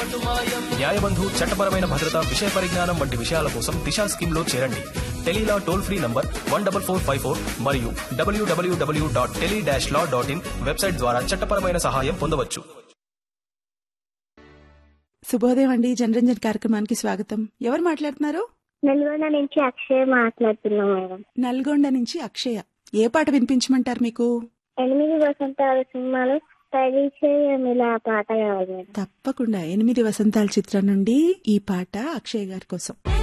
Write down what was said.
న్యాయబంధు చట్టపరమైన భద్రత విషయ పరిజ్ఞానం వంటి విషయాల కోసం దిశా స్కీమ్ లో చేరండి Tele Law toll free number one double four five four మరియు డబ్ల్యూడబ్ల్యూడబ్ల్యూ dot tele dash law dot in website ద్వారా చట్టపరమైన సహాయం పొందవచ్చు శుభోదయం అండి జనరంజన్ కార్యక్రమానికి స్వాగతం ఎవరు మాట్లాడుతున్నారు నల్గొండ నుంచి అక్షయ్ మాట్లాడుతున్నాం మేడం నల్గొండ నుంచి అక్షయ ఏ పాట వినిపించమంటారు మీకు ఎనిమిది వసంతాల సినిమాలో పరిచయమిలా పాట కావాలి మేడం తప్పకుండా ఎనిమిది వసంతాల చిత్రం నుండి ఈ పాట అక్షయ్ గారి కోసం